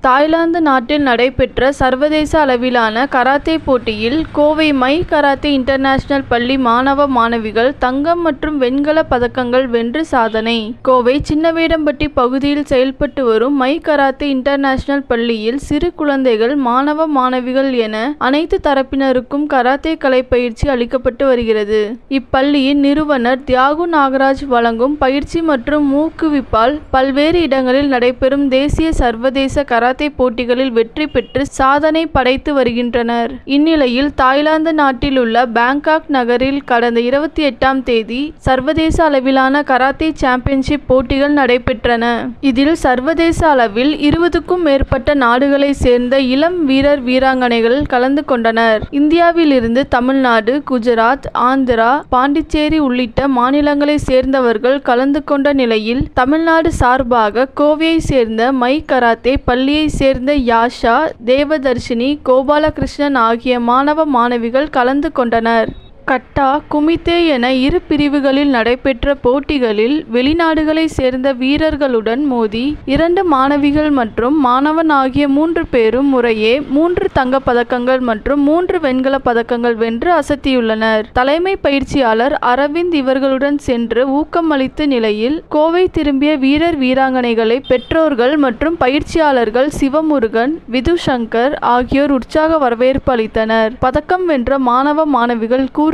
Thailand நாட்டில் நடைபெற்ற சர்வதேச அளவிலான கராத்தே போட்டியில் கோவை மை கராத்தே இன்டர்நேஷனல் பள்ளி மாணவ மாணவிகள் தங்கம் மற்றும் வெண்கல பதக்கங்கள் வென்று சாதனை கோவை சின்னவேடம்பட்டி பகுதியில் செயல்பட்டு வரும் மை கராத்தே இன்டர்நேஷனல் பள்ளியில் சிறு குழந்தைகள் மாணவ மாணவிகள் என அனைத்து தரப்பினருக்கும் கராத்தே கலை பயிற்சி அளிக்கப்பட்டு வருகிறது இப்பள்ளியின் நிறுவனர் தியாகு நாகராஜ் வழங்கும் பயிற்சி மற்றும் ஊக்குவிப்பால் பல்வேறு இடங்களில் நடைபெறும் தேசிய சர்வதேச கராத்தே போட்டிகளில் வெற்றி பெற்று சாதனை படைத்து வருகின்றனர் இந்நிலையில் தாய்லாந்து நாட்டில் உள்ள பேங்காக் நகரில் கடந்த இருபத்தி எட்டாம் தேதி சர்வதேச அளவிலான கராத்தே சாம்பியன்ஷிப் போட்டிகள் நடைபெற்றன இதில் சர்வதேச அளவில் இருபதுக்கும் மேற்பட்ட நாடுகளை சேர்ந்த இளம் வீரர் வீராங்கனைகள் கலந்து கொண்டனர் இந்தியாவிலிருந்து தமிழ்நாடு குஜராத் ஆந்திரா பாண்டிச்சேரி உள்ளிட்ட மாநிலங்களை சேர்ந்தவர்கள் கலந்து கொண்ட நிலையில் தமிழ்நாடு சார்பாக கோவையை சேர்ந்த மை கராத்தே பள்ளியை சேர்ந்த யாஷா தேவதர்ஷினி கோபாலகிருஷ்ணன் ஆகிய மாணவ மாணவிகள் கலந்து கொண்டனர் கட்டா குமித்தே என இரு பிரிவுகளில் நடைபெற்ற போட்டிகளில் வெளிநாடுகளை சேர்ந்த வீரர்களுடன் மோதி இரண்டு மாணவிகள் மற்றும் மாணவன் ஆகிய மூன்று பேரும் முறையே மூன்று தங்கப் பதக்கங்கள் மற்றும் மூன்று வெண்கல பதக்கங்கள் வென்று அசத்தியுள்ளனர் தலைமை பயிற்சியாளர் அரவிந்த் இவர்களுடன் சென்று ஊக்கம் அளித்த நிலையில் கோவை திரும்பிய வீரர் வீராங்கனைகளை பெற்றோர்கள் மற்றும் பயிற்சியாளர்கள் சிவமுருகன் விது சங்கர் ஆகியோர் உற்சாக வரவேற்பு அளித்தனர் பதக்கம் வென்ற மாணவ மாணவிகள் கூறுகையில்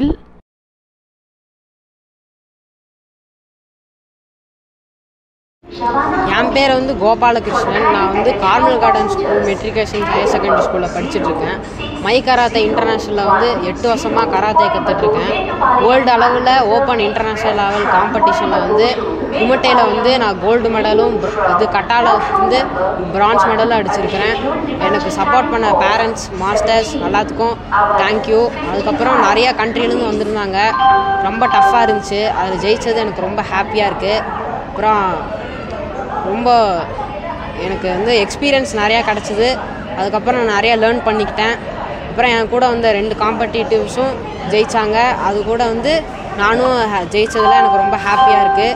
என் பேர் வந்து கோபாலகிருஷ்ணன் நான் வந்து Carmel garden school matriculation higher secondary ஸ்கூலில் படிச்சுட்ருக்கேன் மை கராத்தே இன்டர்நேஷ்னலில் வந்து எட்டு வருஷமாக கராத்தே கற்றுட்ருக்கேன் வேர்ல்டு அளவில் ஓப்பன் இன்டர்நேஷ்னல் லெவல் காம்படிஷனில் வந்து குமட்டையில் வந்து நான் கோல்டு மெடலும் இது கட்டால வந்து பிரான்ஸ் மெடலும் அடிச்சிருக்கிறேன் எனக்கு சப்போர்ட் பண்ண பேரண்ட்ஸ் மாஸ்டர்ஸ் எல்லாத்துக்கும் தேங்க்யூ அதுக்கப்புறம் நிறையா கண்ட்ரிலேருந்து வந்திருந்தாங்க ரொம்ப டஃப்பாக இருந்துச்சு அதில் ஜெயித்தது எனக்கு ரொம்ப ஹாப்பியாக இருக்குது அப்புறம் ரொம்ப எனக்கு வந்து எக்ஸ்பீரியன்ஸ் நிறையா கிடச்சிது அதுக்கப்புறம் நான் நிறையா லேர்ன் பண்ணிக்கிட்டேன் அப்புறம் என் கூட வந்த ரெண்டு காம்படிட்டிவ்ஸும் ஜெயித்தாங்க அது கூட வந்து நானும் ஹ- ஜெயிச்சதுல எனக்கு ரொம்ப ஹாப்பியாக இருக்குது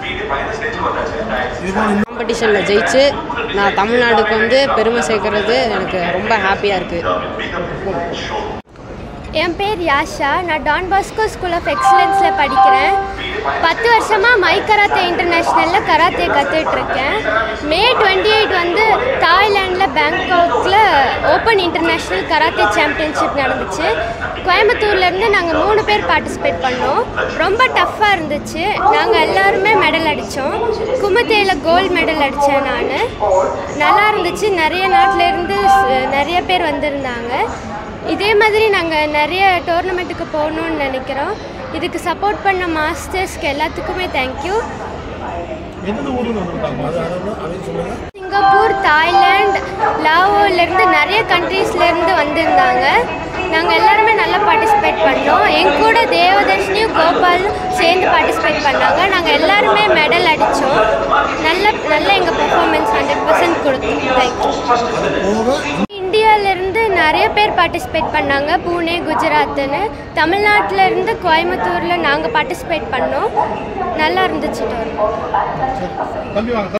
காம்படிஷனில் ஜெயிச்சு நான் தமிழ்நாடுக்கு வந்து பெருமை சேர்க்கறது எனக்கு ரொம்ப ஹாப்பியாக இருக்குது என் பேர் யாஷா நான் டான் பாஸ்கோ ஸ்கூல் ஆஃப் எக்ஸலன்ஸில் படிக்கிறேன் பத்து வருஷமாக மை கராத்தே இன்டர்நேஷ்னலில் கராத்தே கற்றுட்ருக்கேன் மே டுவெண்ட்டி எயிட் வந்து தாய்லாண்டில் பேங்காக்கில் ஓப்பன் இன்டர்நேஷ்னல் கராத்தே சாம்பியன்ஷிப் நடந்துச்சு கோயம்புத்தூர்லேருந்து நாங்கள் மூணு பேர் பார்ட்டிசிபேட் பண்ணோம் ரொம்ப டஃப்பாக இருந்துச்சு நாங்கள் எல்லாருமே மெடல் அடித்தோம் குமுத்தேயில் கோல்டு மெடல் அடித்தேன் நான் நல்லா இருந்துச்சு நிறைய நாட்டிலேருந்து நிறைய பேர் வந்திருந்தாங்க இதே மாதிரி நாங்கள் நிறைய டோர்னமெண்ட்டுக்கு போகணும்னு நினைக்கிறோம் இதுக்கு சப்போர்ட் பண்ண மாஸ்டர்ஸ்க்கு எல்லாத்துக்குமே தேங்க்யூ எந்த ஊர்ல வந்திருக்காங்க அது அதாவது அதையும் சொல்லுங்க சிங்கப்பூர் தாய்லாந்து லாவோலேருந்து நிறைய கண்ட்ரீஸ்லேருந்து வந்திருந்தாங்க நாங்கள் எல்லாருமே நல்லா பார்ட்டிசிபேட் பண்ணோம் என் கூட தேவதர்ஷினியும் கோபாலும் சேர்ந்து பார்ட்டிசிபேட் பண்ணாங்க நாங்கள் எல்லாருமே மெடல் அடித்தோம் நல்ல நல்ல எங்கள் பெர்ஃபார்மன்ஸ் ஹண்ட்ரட் பர்சன்ட் கொடுத்தோம் தேங்க்யூ போக இந்தியாவிலேருந்து நிறைய பேர் பார்ட்டிசிபேட் பண்ணாங்க பூனே குஜராத்துன்னு தமிழ்நாட்டுல இருந்து கோயம்புத்தூரில் நாங்கள் பார்ட்டிசிபேட் பண்ணோம் நல்லா இருந்துச்சு டோர்னமெண்ட் தம்பி வாங்க